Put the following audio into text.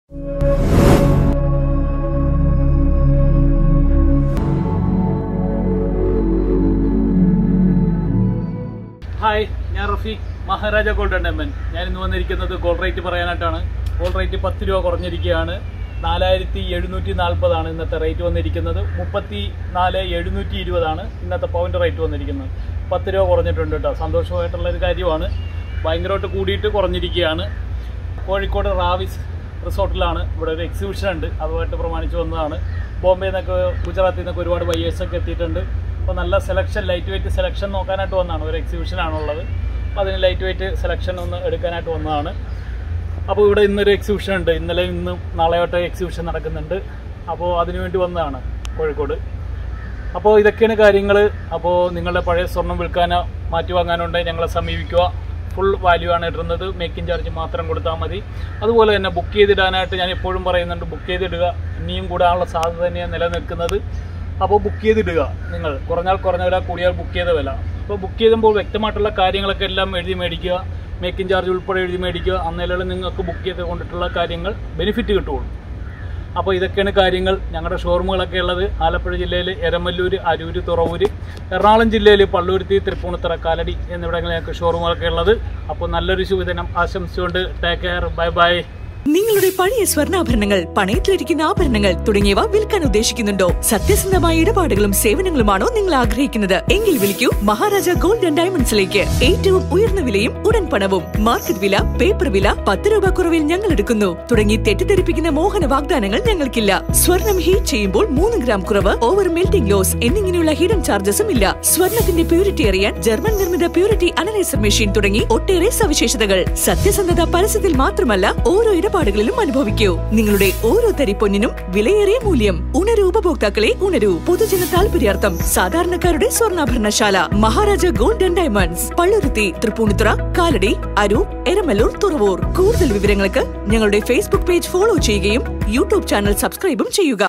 hi ഞാൻ Rafeeq Maharaja gold and M N ഞാൻ ഇന്ന് വന്നിരിക്കുന്നത് ഗോൾഡ് റേറ്റ് പറയാനായിട്ടാണ് ഗോൾഡ് റേറ്റ് പത്ത് രൂപ കുറഞ്ഞിരിക്കുകയാണ് നാലായിരത്തി എഴുന്നൂറ്റി നാൽപ്പതാണ് ഇന്നത്തെ റേറ്റ് വന്നിരിക്കുന്നത് മുപ്പത്തി നാല് എഴുന്നൂറ്റി ഇരുപതാണ് ഇന്നത്തെ പൗണ്ട് റേറ്റ് വന്നിരിക്കുന്നത് പത്ത് രൂപ കുറഞ്ഞിട്ടുണ്ട് കേട്ടോ സന്തോഷമായിട്ടുള്ള ഒരു കാര്യമാണ് ഭയങ്കരമായിട്ട് കൂടിയിട്ട് കുറഞ്ഞിരിക്കുകയാണ് കോഴിക്കോട് റാവിസ് റിസോർട്ടിലാണ് ഇവിടെ ഒരു എക്സിബിഷൻ ഉണ്ട് അതുമായിട്ട് പ്രമാണിച്ച് വന്നതാണ് ബോംബെയിൽ നിന്നൊക്കെ ഗുജറാത്തിൽ നിന്നൊക്കെ ഒരുപാട് ബയ്യേഴ്സൊക്കെ എത്തിയിട്ടുണ്ട് അപ്പോൾ നല്ല സെലക്ഷൻ ലൈറ്റ് വെയിറ്റ് സെലക്ഷൻ നോക്കാനായിട്ട് വന്നതാണ് ഒരു എക്സിബിഷനാണുള്ളത് അപ്പോൾ അതിന് ലൈറ്റ് വെയിറ്റ് സെലക്ഷൻ ഒന്ന് എടുക്കാനായിട്ട് വന്നതാണ് അപ്പോൾ ഇവിടെ ഇന്നൊരു എക്സിബിഷൻ ഉണ്ട് ഇന്നലെ ഇന്നും നാളെയോട്ട് എക്സിബിഷൻ നടക്കുന്നുണ്ട് അപ്പോൾ അതിനുവേണ്ടി വന്നതാണ് കോഴിക്കോട് അപ്പോൾ ഇതൊക്കെയാണ് കാര്യങ്ങൾ അപ്പോൾ നിങ്ങളുടെ പഴയ സ്വർണം വിൽക്കാനോ മാറ്റി വാങ്ങാനുണ്ടെങ്കിൽ ഞങ്ങളെ സമീപിക്കുക ഫുൾ വാല്യൂ ആണ് ഇടുന്നത് മേക്കിംഗ് ചാർജ് മാത്രം കൊടുത്താൽ മതി അതുപോലെ തന്നെ ബുക്ക് ചെയ്തിടാനായിട്ട് ഞാൻ എപ്പോഴും പറയുന്നുണ്ട് ബുക്ക് ചെയ്തിടുക ഇനിയും കൂടാനുള്ള സാധ്യത തന്നെയാണ് നിലനിൽക്കുന്നത് അപ്പോൾ ബുക്ക് ചെയ്തിടുക നിങ്ങൾ കുറഞ്ഞാൽ കുറഞ്ഞ വില കൂടിയാൽ ബുക്ക് ചെയ്ത വില അപ്പോൾ ബുക്ക് ചെയ്യുമ്പോൾ വ്യക്തമായിട്ടുള്ള കാര്യങ്ങളൊക്കെ എല്ലാം എഴുതി മേടിക്കുക മേക്കിംഗ് ചാർജ് ഉൾപ്പെടെ എഴുതി മേടിക്കുക അന്നേരം നിങ്ങൾക്ക് ബുക്ക് ചെയ്ത് കൊണ്ടിട്ടുള്ള കാര്യങ്ങൾ ബെനിഫിറ്റ് കിട്ടുകയുള്ളൂ അപ്പോൾ ഇതൊക്കെയാണ് കാര്യങ്ങൾ ഞങ്ങളുടെ ഷോറൂമുകളൊക്കെ ഉള്ളത് ആലപ്പുഴ ജില്ലയിൽ എരമല്ലൂർ അരൂര് തുറവൂര് എറണാകുളം ജില്ലയിൽ പള്ളൂരുത്തി തൃപ്പൂണിത്തറ കാലടി എന്നിവിടങ്ങളിലൊക്കെ ഷോറൂമുകളൊക്കെ ഉള്ളത് അപ്പോൾ നല്ലൊരു ശുഭദിനം ആശംസിച്ചുകൊണ്ട് ടേക്ക് കെയർ ബൈ ബൈ നിങ്ങളുടെ പഴയ സ്വർണ്ണാഭരണങ്ങൾ പണയത്തിലിരിക്കുന്ന ആഭരണങ്ങൾ തുടങ്ങിയവ വിൽക്കാൻ ഉദ്ദേശിക്കുന്നുണ്ടോ സത്യസന്ധമായ ഇടപാടുകളും സേവനങ്ങളുമാണോ നിങ്ങൾ ആഗ്രഹിക്കുന്നത് എങ്കിൽ വിളിക്കൂ മഹാരാജ ഗോൾഡ് ആൻഡ് ഡയമണ്ട്സിലേക്ക് ഏറ്റവും ഉയർന്ന വിലയും ഉടൻ പണവും മാർക്കറ്റ് വില പേപ്പർ വില പത്ത് രൂപ കുറവിൽ ഞങ്ങൾ എടുക്കുന്നു തുടങ്ങി തെറ്റിദ്ധരിപ്പിക്കുന്ന മോഹന വാഗ്ദാനങ്ങൾ ഞങ്ങൾക്കില്ല സ്വർണം ഹീറ്റ് ചെയ്യുമ്പോൾ മൂന്ന് ഗ്രാം കുറവ് ഓവർ മെൽറ്റിംഗ് ലോസ് എന്നിങ്ങനെയുള്ള ഹിഡൻ ചാർജസും ഇല്ല സ്വർണത്തിന്റെ പ്യൂരിറ്റി അറിയാൻ ജർമ്മൻ നിർമ്മിത പ്യൂരിറ്റി അനലൈസർ മെഷീൻ തുടങ്ങി ഒട്ടേറെ സവിശേഷതകൾ സത്യസന്ധത പരസ്യത്തിൽ മാത്രമല്ല ഓരോ ഇടപാടുകളിലും അനുഭവിക്കൂ നിങ്ങളുടെ ഓരോ തരി പൊന്നിനും വിലയേറിയ മൂല്യം ഉണരൂ ഉപഭോക്താക്കളെ ഉണരൂ പൊതുജന താൽപര്യാർത്ഥം സാധാരണക്കാരുടെ സ്വർണ്ണാഭരണശാല Maharaja gold and diamonds Palluruthy Tripunithura Kalady Aroor Eramalloor Thuravoor കൂടുതൽ വിവരങ്ങൾക്ക് ഞങ്ങളുടെ ഫേസ്ബുക്ക് പേജ് ഫോളോ ചെയ്യുകയും യൂട്യൂബ് ചാനൽ സബ്സ്ക്രൈബും ചെയ്യുക